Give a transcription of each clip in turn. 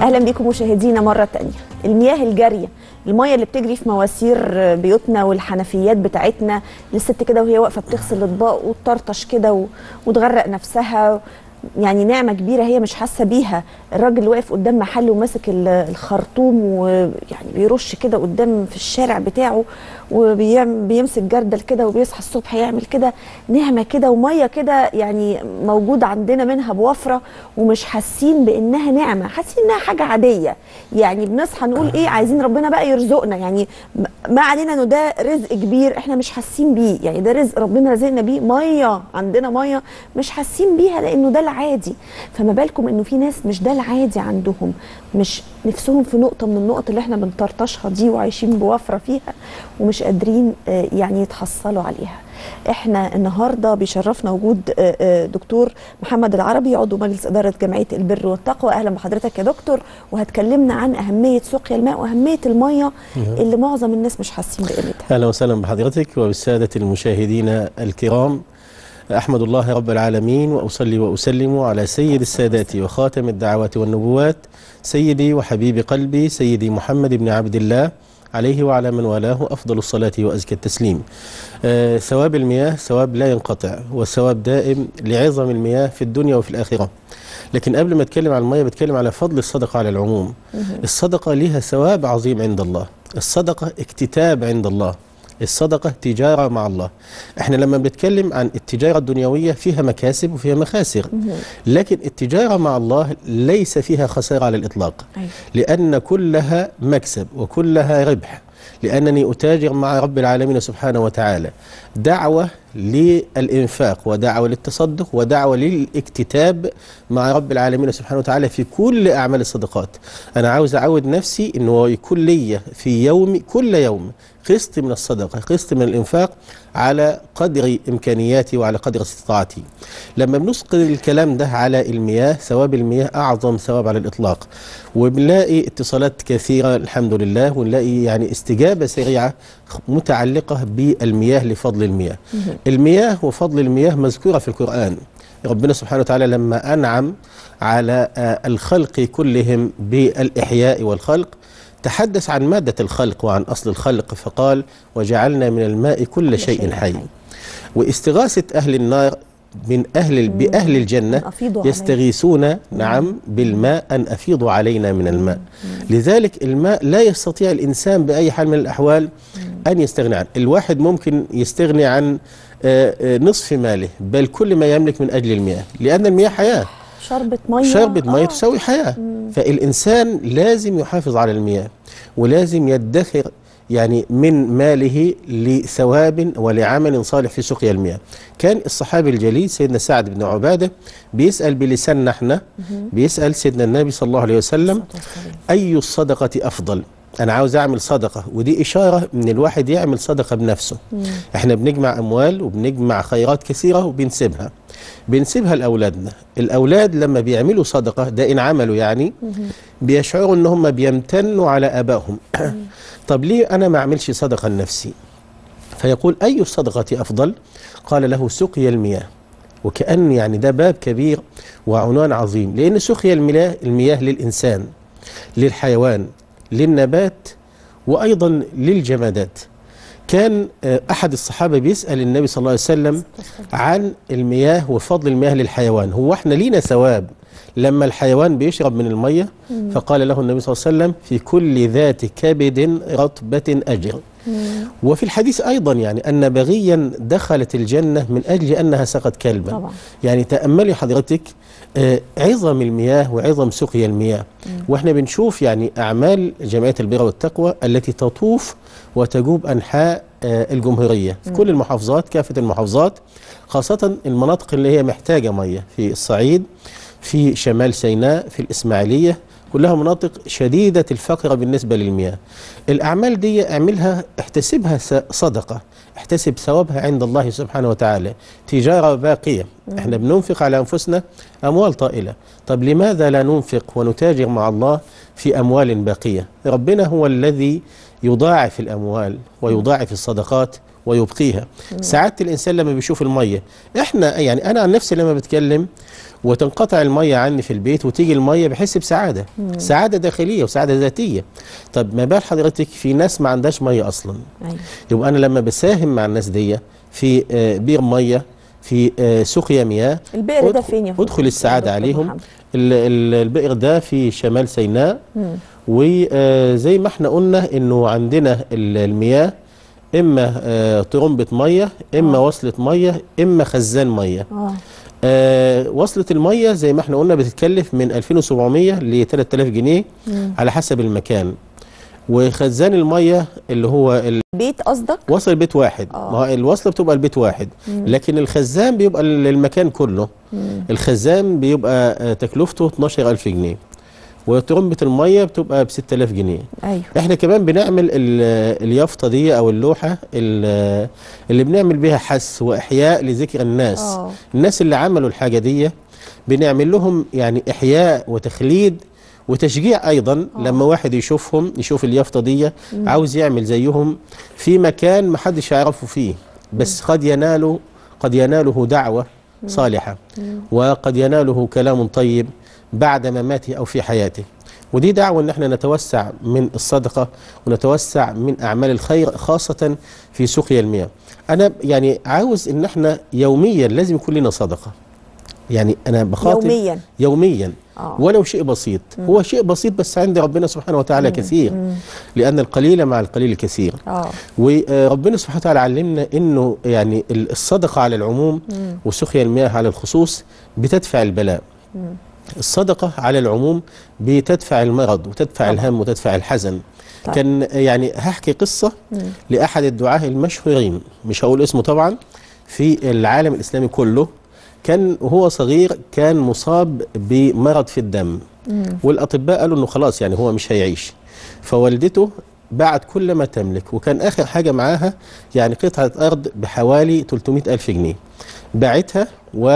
اهلا بكم مشاهدينا مره تانية المياه الجاريه المياه اللي بتجري في مواسير بيوتنا والحنفيات بتاعتنا للست كده وهي واقفه بتغسل الاطباق وتطرطش كده و- وتغرق نفسها يعني نعمه كبيره هي مش حاسه بيها الراجل اللي واقف قدام محل وماسك ال- الخرطوم ويعني بيرش كده قدام في الشارع بتاعه وبيمسك جردل كده وبيصحى الصبح يعمل كده نعمه كده وميه كده يعني موجود عندنا منها بوفره ومش حاسين بانها نعمه حاسين انها حاجه عاديه يعني بنصحى نقول ايه عايزين ربنا بقى يرزقنا يعني م- ما علينا انه ده رزق كبير احنا مش حاسين بيه يعني ده رزق ربنا رزقنا بيه ميه عندنا ميه مش حاسين بيها لانه ده العادي فما بالكم انه في ناس مش ده العادي عندهم مش نفسهم في نقطه من النقط اللي احنا بنطرطشها دي وعايشين بوفره فيها ومش قادرين آه، يعني يتحصلوا عليها احنا النهارده بيشرفنا وجود آه، آه، دكتور محمد العربي عضو مجلس اداره جمعيه البر والتقوى اهلا بحضرتك يا دكتور وهتكلمنا عن اهميه سقيا الماء واهميه الميه اللي معظم الناس مش حاسين بقيمتها اهلا وسهلا بحضرتك وبالساده المشاهدين الكرام احمد الله رب العالمين واصلي واسلم على سيد السادات وخاتم الدعوات والنبوات سيدي وحبيب قلبي سيدي محمد بن عبد الله عليه وعلى من والاه افضل الصلاه وازكى التسليم. آه ثواب المياه ثواب لا ينقطع والثواب دائم لعظم المياه في الدنيا وفي الاخره. لكن قبل ما اتكلم عن المياه بتكلم على فضل الصدقه على العموم. الصدقه لها ثواب عظيم عند الله. الصدقه اكتتاب عند الله. الصدقة تجارة مع الله احنا لما بنتكلم عن التجارة الدنيوية فيها مكاسب وفيها مخاسر لكن التجارة مع الله ليس فيها خسارة على الإطلاق أيوة. لأن كلها مكسب وكلها ربح لأنني أتاجر مع رب العالمين سبحانه وتعالى دعوة للإنفاق ودعوة للتصدق ودعوة للاكتتاب مع رب العالمين سبحانه وتعالى في كل أعمال الصدقات أنا عاوز أعود نفسي أنه يكون لي في يوم كل يوم قسط من الصدقة قسط من الإنفاق على قدر إمكانياتي وعلى قدر استطاعتي لما بنسقط الكلام ده على المياه ثواب المياه أعظم ثواب على الإطلاق وبنلاقي اتصالات كثيرة الحمد لله ونلاقي يعني استجابة سريعة متعلقة بالمياه لفضل المياه المياه وفضل المياه مذكورة في القرآن ربنا سبحانه وتعالى لما أنعم على آه، الخلق كلهم بالإحياء والخلق تحدث عن مادة الخلق وعن أصل الخلق فقال وجعلنا من الماء كل شيء حي واستغاثة أهل النار من أهل بأهل الجنة أفيضوا علينا. يستغيثون نعم بالماء أن أفيضوا علينا من الماء لذلك الماء لا يستطيع الإنسان بأي حال من الأحوال أن يستغني عنه الواحد ممكن يستغني عن آه، آه، نصف ماله بل كل ما يملك من أجل المياه لأن المياه حياة شربة ميه شربة مية آه. تساوي حياة فالإنسان لازم يحافظ على المياه ولازم يدخر يعني من ماله لثواب ولعمل صالح في سقيا المياه كان الصحابي الجليل سيدنا سعد بن عبادة بيسأل بلساننا احنا بيسأل سيدنا النبي صلى الله عليه وسلم أي الصدقة أفضل أنا عاوز أعمل صدقة ودي إشارة إن الواحد يعمل صدقة بنفسه إحنا بنجمع أموال وبنجمع خيرات كثيرة وبنسيبها بنسيبها لأولادنا الأولاد لما بيعملوا صدقة ده إن عملوا يعني بيشعروا إن هم بيمتنوا على آبائهم طب ليه أنا ما أعملش صدقة لنفسي فيقول أي الصدقة أفضل قال له سقي المياه وكأن يعني ده باب كبير وعنوان عظيم لأن سقيا المياه, المياه للإنسان للحيوان للنبات وأيضا للجمادات كان آه، أحد الصحابة بيسأل النبي صلى الله عليه وسلم عن المياه وفضل المياه للحيوان هو احنا لينا ثواب لما الحيوان بيشرب من المية فقال له النبي صلى الله عليه وسلم في كل ذات كبد رطبة أجر وفي الحديث أيضا يعني أن بغيا دخلت الجنة من أجل أنها سقت كلبا طبعا. يعني تأملي حضرتك آه، عظم المياه وعظم سقيا المياه واحنا بنشوف يعني أعمال جمعية البر والتقوى التي تطوف وتجوب أنحاء آه، الجمهورية في كل المحافظات كافة المحافظات خاصة المناطق اللي هي محتاجة مية في الصعيد في شمال سيناء في الإسماعيلية كلها مناطق شديدة الفقر بالنسبة للمياه الأعمال دي اعملها احتسبها س- صدقة احتسب ثوابها عند الله سبحانه وتعالى تجارة باقية احنا بننفق على أنفسنا أموال طائلة طب لماذا لا ننفق ونتاجر مع الله في أموال باقية ربنا هو الذي يضاعف الأموال ويضاعف الصدقات ويبقيها سعادة الإنسان لما بيشوف المية إحنا يعني أنا عن نفسي لما بتكلم وتنقطع الميه عني في البيت وتيجي الميه بحس بسعاده سعاده داخليه وسعاده ذاتيه طب ما بال حضرتك في ناس ما عندهاش ميه اصلا ايوه يبقى انا لما بساهم مع الناس دي في آه، بير ميه في آه، سقيا مياه البئر ده ادخل- فين يا فندم؟ ادخل السعاده يا دكتور عليهم محمد؟ ال- ال- البئر ده في شمال سيناء وزي ما احنا قلنا انه عندنا ال- المياه اما آه، طرمبه ميه اما آه. وصله ميه اما خزان ميه اه آه، وصلة المية زي ما احنا قلنا بتتكلف من 2700 ل 3000 جنيه على حسب المكان وخزان المية اللي هو ال- بيت قصدك وصل بيت واحد آه. ما هو الوصلة بتبقى البيت واحد لكن الخزان بيبقى للمكان كله الخزان بيبقى آه، تكلفته 12000 جنيه وترمبة المية بتبقى ب 6000 جنيه ايوه احنا كمان بنعمل ال- اليافطة دي او اللوحة ال- اللي بنعمل بيها حس واحياء لذكر الناس اه الناس اللي عملوا الحاجة دي بنعمل لهم يعني إحياء وتخليد وتشجيع أيضا آه. لما واحد يشوفهم يشوف اليافطة دي عاوز يعمل زيهم في مكان محدش يعرفه فيه بس قد يناله قد يناله دعوة صالحة وقد يناله كلام طيب بعد مماته أو في حياته ودي دعوة ان احنا نتوسع من الصدقة ونتوسع من اعمال الخير خاصة في سقيا المياه انا يعني عاوز ان احنا يوميا لازم يكون لنا صدقة يعني انا بخاطب يوميا يوميا اه ولو شيء بسيط هو شيء بسيط بس عند ربنا سبحانه وتعالى كثير لأن القليل مع القليل كثير اه وربنا سبحانه وتعالى علمنا انه يعني الصدقه على العموم وسقيا المياه على الخصوص بتدفع البلاء الصدقه على العموم بتدفع المرض وتدفع طبعا. الهم وتدفع الحزن طيب. كان يعني هحكي قصه لاحد الدعاه المشهورين مش هقول اسمه طبعا في العالم الاسلامي كله كان وهو صغير كان مصاب بمرض في الدم والاطباء قالوا انه خلاص يعني هو مش هيعيش فوالدته باعت كل ما تملك وكان اخر حاجه معاها يعني قطعه ارض بحوالي 300 الف جنيه باعتها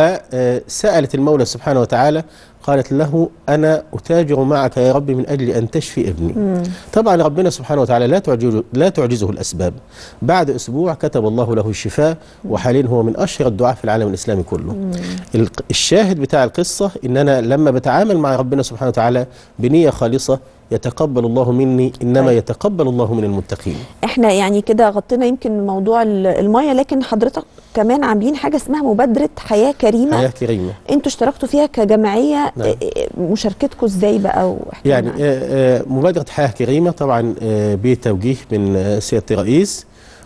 وسالت المولى سبحانه وتعالى قالت له انا اتاجر معك يا رب من اجل ان تشفي ابني طبعا ربنا سبحانه وتعالى لا تعجزه لا تعجزه الاسباب بعد اسبوع كتب الله له الشفاء وحاليا هو من اشهر الدعاء في العالم الاسلامي كله الق- الشاهد بتاع القصه ان انا لما بتعامل مع ربنا سبحانه وتعالى بنيه خالصه يتقبل الله مني انما طيب. يتقبل الله من المتقين احنا يعني كده غطينا يمكن موضوع ال- الميه لكن حضرتك كمان عاملين حاجه اسمها مبادره حياه كريمه حياه كريمه انتوا اشتركتوا فيها كجمعيه نعم. اه، اه، مشاركتكم ازاي بقى واحكي يعني لنا آه، آه، مبادرة حياة كريمة طبعا آه، بتوجيه من آه، سيادة الرئيس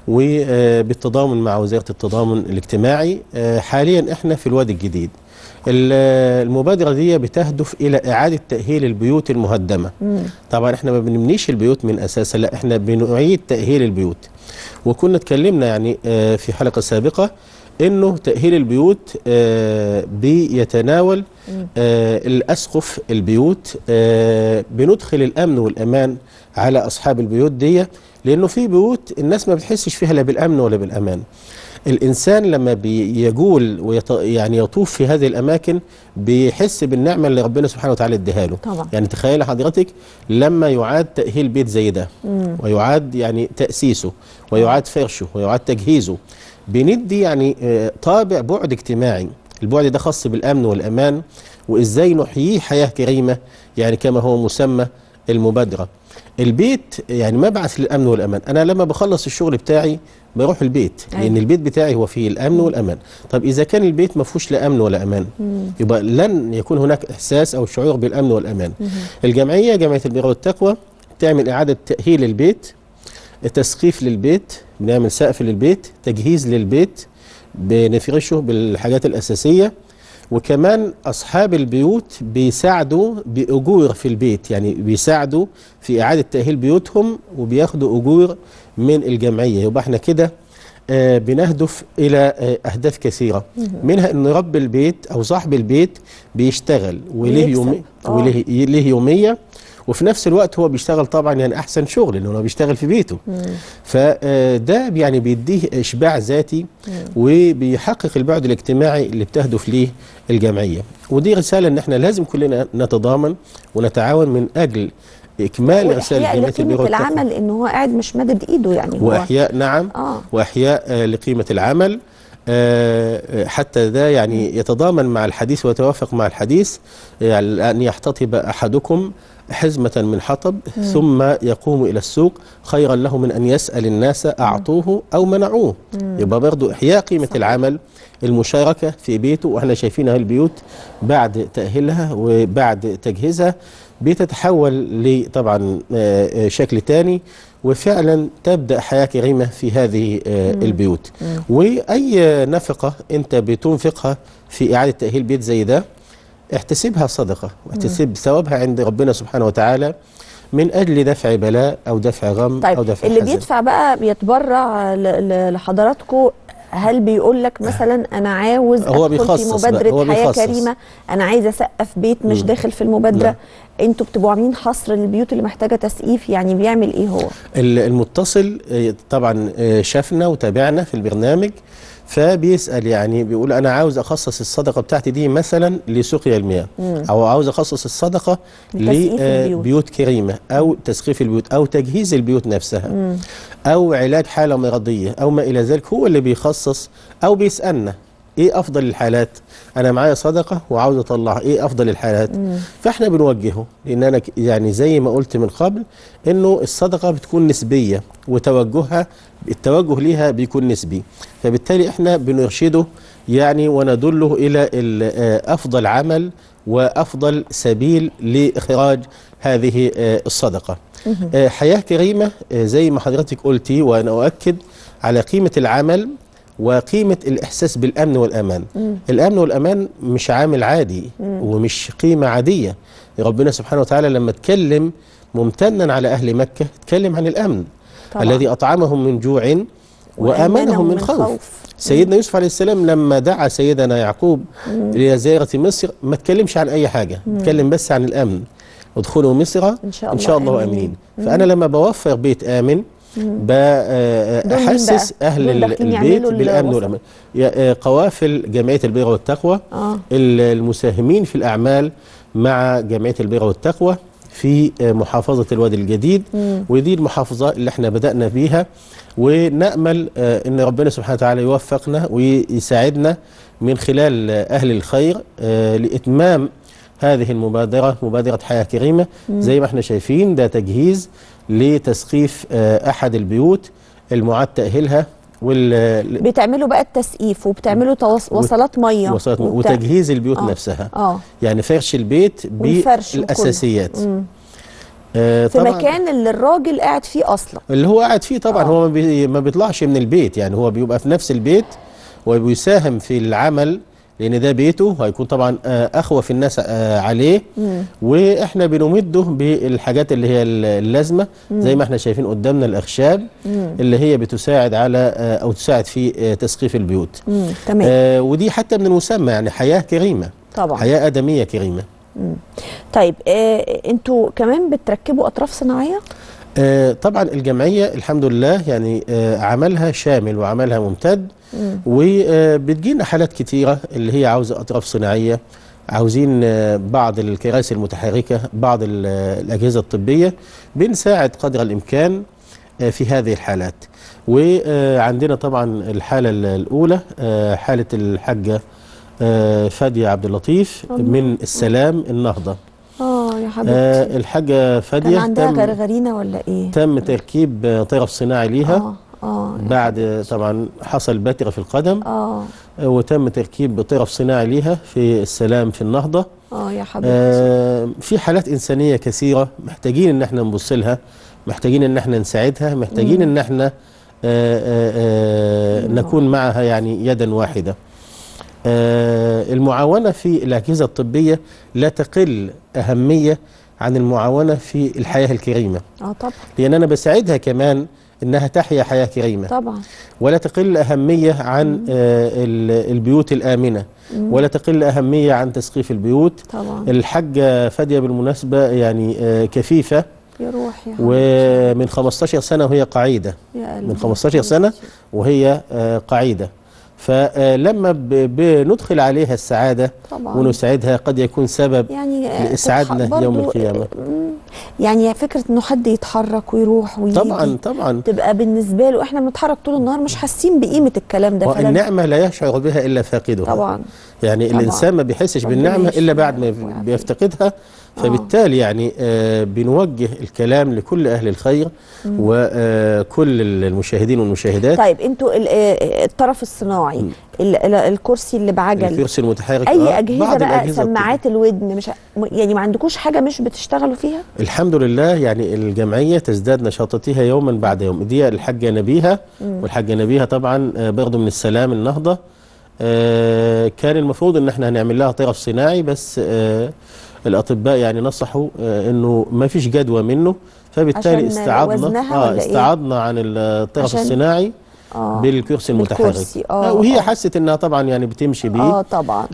وبالتضامن مع وزارة التضامن الاجتماعي آه، حاليا احنا في الوادي الجديد ال- آه، المبادرة دي بتهدف إلى إعادة تأهيل البيوت المهدمة طبعا احنا ما بنبنيش البيوت من أساسها لا احنا بنعيد تأهيل البيوت وكنا اتكلمنا يعني آه، في حلقة سابقة انه تأهيل البيوت آه، بيتناول آه، الأسقف البيوت آه، بندخل الأمن والأمان على أصحاب البيوت دي لأنه في بيوت الناس ما بتحسش فيها لا بالأمن ولا بالأمان الإنسان لما بيجول ويط... يعني يطوف في هذه الأماكن بيحس بالنعمة اللي ربنا سبحانه وتعالى اديها له طبعا. يعني تخيل حضرتك لما يعاد تأهيل بيت زي ده ويعاد يعني تأسيسه ويعاد فرشه ويعاد تجهيزه بندي يعني آه، طابع بعد اجتماعي البعد ده خاص بالأمن والأمان وإزاي نحييه حياة كريمة يعني كما هو مسمى المبادرة البيت يعني مبعث للأمن والأمان أنا لما بخلص الشغل بتاعي بروح البيت أيوة. لأن البيت بتاعي هو فيه الأمن والأمان طب إذا كان البيت ما فيهوش لا أمن ولا أمان يبقى لن يكون هناك إحساس أو شعور بالأمن والأمان الجمعية جمعية البر والتقوى تعمل إعادة تأهيل البيت تسقيف للبيت بنعمل سقف للبيت تجهيز للبيت بنفرشه بالحاجات الأساسية وكمان أصحاب البيوت بيساعدوا بأجور في البيت يعني بيساعدوا في إعادة تأهيل بيوتهم وبياخدوا أجور من الجمعية يبقى احنا كده آه بنهدف إلى آه أهداف كثيرة منها أن رب البيت أو صاحب البيت بيشتغل وليه ويكسب. يومي آه. وليه ليه يومية وفي نفس الوقت هو بيشتغل طبعا يعني أحسن شغل لأنه هو بيشتغل في بيته فده يعني بيديه إشباع ذاتي وبيحقق البعد الاجتماعي اللي بتهدف ليه الجمعية ودي رسالة ان احنا لازم كلنا نتضامن ونتعاون من اجل اكمال رسالة واحياء جمعية البر لقيمه والتقوى العمل ان هو قاعد مش مادد ايده يعني هو واحياء نعم اه واحياء آه، لقيمة العمل آه، حتى ده يعني يتضامن مع الحديث ويتوافق مع الحديث يعني أن يحتطب أحدكم حزمة من حطب ثم يقوم إلى السوق خيرا له من أن يسأل الناس أعطوه أو منعوه يبقى برضو إحياء قيمة صحيح. العمل المشاركة في بيته وإحنا شايفين هاي البيوت بعد تأهيلها وبعد تجهيزها بتتحول لطبعا آه، آه، شكل تاني وفعلا تبدأ حياة كريمة في هذه آه، البيوت وأي نفقة أنت بتنفقها في إعادة تأهيل بيت زي ده احتسبها صدقة واحتسب ثوابها عند ربنا سبحانه وتعالى من أجل دفع بلاء أو دفع غم أو طيب دفع اللي حزن. بيدفع بقى بيتبرع ل- ل- لحضراتكم هل بيقول لك مثلا انا عاوز هو ادخل في بيخصص بقى، مبادره هو حياه بيخصص. كريمه انا عايزه اسقف بيت مش مم. داخل في المبادره لا. انتوا بتبقوا عاملين حصر للبيوت اللي محتاجه تسقيف يعني بيعمل ايه هو ال- المتصل آه، طبعا آه، شافنا وتابعنا في البرنامج فبيسأل يعني بيقول أنا عاوز أخصص الصدقة بتاعتي دي مثلا لسقيا المياه أو عاوز أخصص الصدقة لتسقيف البيوت. لبيوت كريمة أو تسقيف البيوت أو تجهيز البيوت نفسها أو علاج حالة مرضية أو ما إلى ذلك هو اللي بيخصص أو بيسألنا ايه افضل الحالات انا معايا صدقه وعاوز اطلع ايه افضل الحالات فاحنا بنوجهه لان انا ك- يعني زي ما قلت من قبل انه الصدقه بتكون نسبيه وتوجهها التوجه ليها بيكون نسبي فبالتالي احنا بنرشده يعني وندله الى ال- آه، افضل عمل وافضل سبيل لاخراج هذه آه، الصدقه آه، حياه كريمه آه، زي ما حضرتك قلتي وانا اؤكد على قيمه العمل وقيمة الإحساس بالأمن والأمان الأمن والأمان مش عامل عادي ومش قيمة عادية ربنا سبحانه وتعالى لما اتكلم ممتنا على أهل مكة اتكلم عن الأمن طبعا. الذي أطعمهم من جوع وآمنهم من خوف سيدنا يوسف عليه السلام لما دعا سيدنا يعقوب لزيارة مصر ما اتكلمش عن أي حاجة اتكلم بس عن الأمن ادخلوا مصر إن شاء إن شاء الله الله آمنين. آمنين فأنا لما بوفر بيت آمن دول مين بأحسس بقى؟ أهل دول ال- داخلين البيت يعملوا بالأمن الوسط. والأمان يا- آه، قوافل جمعية البر والتقوى اه ال- المساهمين في الأعمال مع جمعية البر والتقوى في آه، محافظة الوادي الجديد ودي المحافظة اللي احنا بدأنا بيها ونأمل آه، ان ربنا سبحانه وتعالى يوفقنا ويساعدنا من خلال آه، أهل الخير آه، لإتمام هذه المبادرة مبادرة حياة كريمة زي ما احنا شايفين ده تجهيز لتسقيف آه، أحد البيوت المعاد تأهيلها وال بتعملوا بقى التسقيف وبتعملوا توص... وصلات ميه وصلت- وبتاع- وتجهيز البيوت آه. نفسها اه يعني فرش البيت والفرش وكله. بالاساسيات مم. آه في مكان اللي الراجل قاعد فيه اصلا اللي هو قاعد فيه طبعا آه. هو ما, بي ما بيطلعش من البيت يعني هو بيبقى في نفس البيت وبيساهم في العمل لان ده بيته هيكون طبعا آه اخوف الناس آه عليه واحنا بنمده بالحاجات اللي هي اللازمه زي ما احنا شايفين قدامنا الاخشاب اللي هي بتساعد على آه او تساعد في آه تسقيف البيوت مم. تمام آه ودي حتى من المسمى يعني حياه كريمه طبعا حياه ادميه كريمه طيب آه انتوا كمان بتركبوا اطراف صناعيه آه، طبعا الجمعية الحمد لله يعني آه، عملها شامل وعملها ممتد وبتجينا حالات كتيرة اللي هي عاوزة أطراف صناعية عاوزين آه، بعض الكراسي المتحركة بعض ال- الأجهزة الطبية بنساعد قدر الإمكان آه، في هذه الحالات وعندنا طبعا الحالة ال- الأولى آه، حالة الحاجة آه، فادية عبد اللطيف من السلام النهضة اه يا حبيبتي آه، الحاجة كان فادية عندها تم- غرغرينه ولا ايه تم تركيب آه، طرف صناعي ليها اه اه بعد آه، طبعا حصل بتر في القدم اه آه، وتم تركيب طرف صناعي ليها في السلام في النهضة اه يا حبيبتي آه، في حالات إنسانية كثيرة محتاجين إن احنا نبص لها محتاجين إن احنا نساعدها محتاجين إن احنا آه، آه، آه، نكون معها يعني يدا واحدة آه، المعاونة في الأجهزة الطبية لا تقل أهمية عن المعاونة في الحياة الكريمة اه طبعا لأن أنا بساعدها كمان إنها تحيا حياة كريمة طبعا ولا تقل أهمية عن آه، ال- البيوت الآمنة ولا تقل أهمية عن تسقيف البيوت طبعا الحاجة فادية بالمناسبة يعني آه، كفيفة يا روح يا حبيبتي ومن 15 سنة وهي قعيدة يا قلبي من 15 سنة وهي آه، قعيدة فلما ب- بندخل عليها السعادة طبعا ونسعدها قد يكون سبب يعني آه، لإسعادنا تتح- يوم برضو، القيامة. مم، يعني فكره انه حد يتحرك ويروح ويجي طبعا طبعا تبقى بالنسبه له احنا بنتحرك طول النهار مش حاسين بقيمه الكلام ده فلما- والنعمة لا يشعر بها إلا فاقدها طبعا يعني طبعا. الإنسان ما بيحسش ربنا بالنعمة إلا بعد ما يشفينا ويعافينا. بيفتقدها فبالتالي يعني آه بنوجه الكلام لكل أهل الخير وكل المشاهدين والمشاهدات طيب انتوا ال- آه، الطرف الصناعي ال- ال- الكرسي اللي بعجل الكرسي المتحرك اي آه، اجهزه بعض بقى الأجهزة سماعات الودن مش ع- م- يعني ما عندكوش حاجه مش بتشتغلوا فيها الحمد لله يعني الجمعية تزداد نشاطاتها يوما بعد يوم دي الحاجة نبيهة والحاجة نبيهة طبعا آه، برضو من السلام النهضة آه، كان المفروض ان احنا هنعمل لها طرف صناعي بس آه، الاطباء يعني نصحوا آه، انه ما فيش جدوى منه فبالتالي عشان استعضنا وزنها اه ولا إيه؟ استعضنا عن الطرف عشان- الصناعي اه بالكرسي المتحرك بالكرسي، آه، وهي آه. حست انها طبعا يعني بتمشي بيه اه طبعا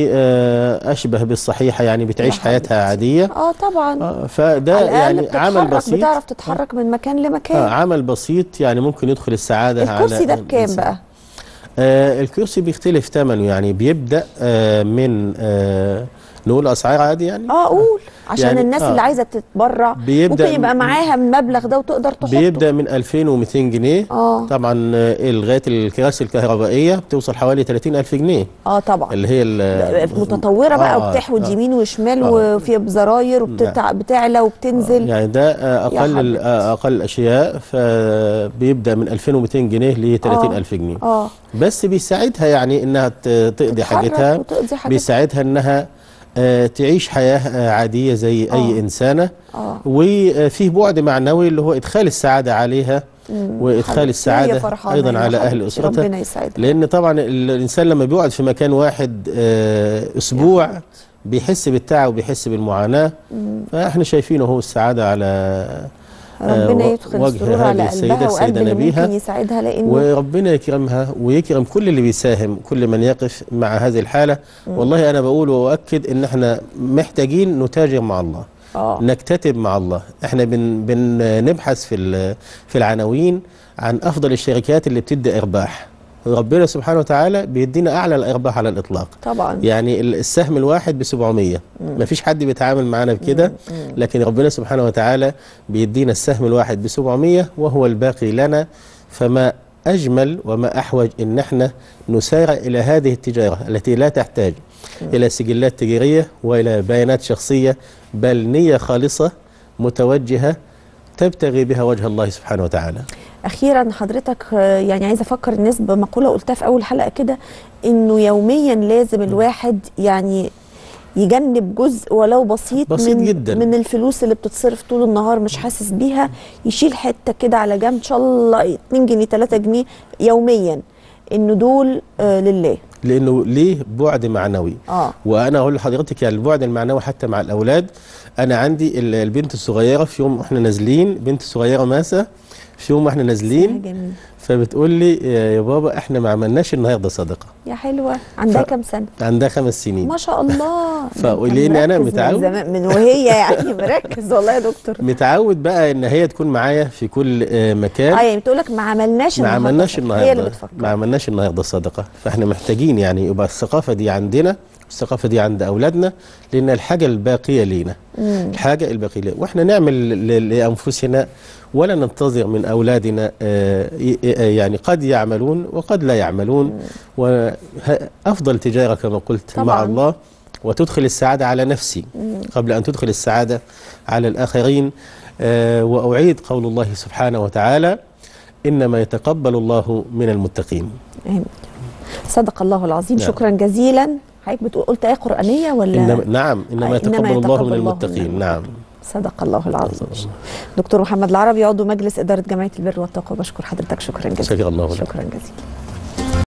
واشبه بالصحيحه يعني بتعيش ده حياتها حقيقي. عاديه اه طبعا آه، فده على الأقل يعني بتتحرك عمل بسيط بتعرف تتحرك من مكان لمكان آه عمل بسيط يعني ممكن يدخل السعاده على الكرسي ده بكام الإنسان. بقى آه الكرسي بيختلف ثمنه يعني بيبدا آه من آه نقول اسعار عادي يعني اه قول عشان يعني- الناس آه. اللي عايزه تتبرع بيبدأ ممكن يبقى من- معاها المبلغ ده وتقدر تحطه بيبدا من 2200 جنيه اه طبعا آه، لغايه الكراسي الكهربائيه بتوصل حوالي 30000 جنيه اه طبعا اللي هي ال- متطوره بقى آه، وبتحود آه. يمين وشمال آه. وفيها بزراير وبتعلى وبتنزل يعني ده آه، يا اقل ال- حبيبتي. آه، اقل الاشياء فبيبدا من 2200 جنيه ل 30000 جنيه اه بس بيساعدها يعني انها ت- تقضي تتحرك حاجتها وتقضي حاجتها بيساعدها انها آه، تعيش حياه آه، عاديه زي اي آه. انسانه اه وفيه بعد معنوي اللي هو ادخال السعاده عليها وادخال حبيبتي، هي السعاده فرحانة ايضا يا على اهل حبيبتي، اسرتها ربنا يسعدها لان طبعا ال- الانسان لما بيقعد في مكان واحد آه، اسبوع بيحس بالتعب وبيحس بالمعاناه فاحنا شايفينه هو السعاده على آه، ربنا و- يدخل وجه السرور هذه على السيدة قلبها وقلب السيدة اللي نبيهة. ممكن يساعدها لانه وربنا يكرمها ويكرم كل اللي بيساهم كل من يقف مع هذه الحالة والله أنا بقول وأؤكد إن إحنا محتاجين نتاجر مع الله اه نكتتب مع الله إحنا بن بنبحث في ال- في العناوين عن أفضل الشركات اللي بتدي إرباح ربنا سبحانه وتعالى بيدينا أعلى الإرباح على الإطلاق طبعا يعني ال- السهم الواحد ب 700 ما فيش حد بيتعامل معانا بكده لكن ربنا سبحانه وتعالى بيدينا السهم الواحد ب 700 وهو الباقي لنا فما أجمل وما أحوج إن احنا نسارع إلى هذه التجارة التي لا تحتاج إلى سجلات تجارية وإلى بيانات شخصية بل نية خالصة متوجهة تبتغي بها وجه الله سبحانه وتعالى اخيرا حضرتك آه، يعني عايزه افكر الناس بمقوله قلتها في اول حلقه كده انه يوميا لازم الواحد يعني يجنب جزء ولو بسيط, بسيط من جداً. من الفلوس اللي بتتصرف طول النهار مش حاسس بيها يشيل حته كده على جنب ان شاء الله 2 جنيه 3 جنيه يوميا انه دول آه لله لأنه ليه بعد معنوي اه وانا اقول لحضرتك يعني البعد المعنوي حتى مع الاولاد انا عندي ال- البنت الصغيره في يوم واحنا نازلين بنت صغيره ماسه في يوم واحنا نازلين جميل فبتقول لي يا يا بابا احنا ما عملناش النهارده صدقه يا حلوه عندها ف- كام سنه عندها خمس سنين ما شاء الله فقولي أنت لي أنا مركز من متعود. زمان- من وهي يعني مركز والله يا دكتور متعود بقى ان هي تكون معايا في كل آه، مكان اه يعني بتقول لك ما عملناش ما النهاردة عملناش صدقة. هي اللي النهارده بتفكر ما عملناش النهارده الصدقه فاحنا محتاجين يعني يبقى الثقافه دي عندنا الثقافه دي عند اولادنا لان الحاجه الباقيه لينا الحاجه الباقيه لينا واحنا نعمل ل- لانفسنا ولا ننتظر من اولادنا آه، ي- ي- يعني قد يعملون وقد لا يعملون وافضل تجاره كما قلت طبعاً. مع الله وتدخل السعاده على نفسي قبل ان تدخل السعاده على الاخرين آه، واعيد قول الله سبحانه وتعالى انما يتقبل الله من المتقين آمين. صدق الله العظيم نعم. شكرا جزيلا حضرتك بتقول قلت ايه قرانيه ولا إنما نعم انما آه، يتقبل الله من المتقين نعم صدق الله العظيم دكتور محمد العربي عضو مجلس اداره جمعيه البر والتقوى بشكر حضرتك شكرا جزيلا شكر الله لك. شكرا جزيلا